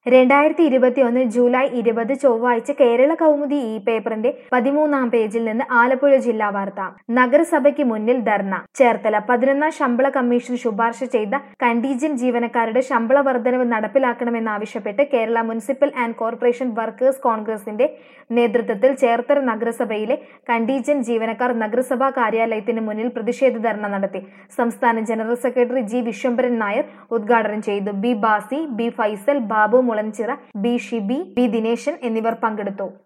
രണ്ടായിരത്തി ഇരുപത്തിയൊന്ന് ജൂലൈ ഇരുപത് ചൊവ്വാഴ്ച കേരള കൗമുദി ഈ പേപ്പറിന്റെ പതിമൂന്നാം പേജിൽ നിന്ന് ആലപ്പുഴ ജില്ലാ വാർത്ത നഗരസഭയ്ക്ക് മുന്നിൽ ധർണ ചേർത്തല പതിനൊന്നാം ശമ്പള കമ്മീഷൻ ശുപാർശ ചെയ്ത കണ്ടീജന്റ് ജീവനക്കാരുടെ ശമ്പള വർധനവ് നടപ്പിലാക്കണമെന്നാവശ്യപ്പെട്ട് Kerala municipal and corporation workers കോൺഗ്രസിന്റെ നേതൃത്വത്തിൽ ചേർത്തല നഗരസഭയിലെ കണ്ടീജന്റ് ജീവനക്കാർ നഗരസഭാ കാര്യാലയത്തിന് മുന്നിൽ പ്രതിഷേധ ധർണ നടത്തി സംസ്ഥാന general secretary G Viswambharan Nair ഉദ്ഘാടനം ചെയ്തു B Basi B Faisal Babu Mulanchira B Shibi B Dineshan എന്നിവർ പങ്കെടുത്തു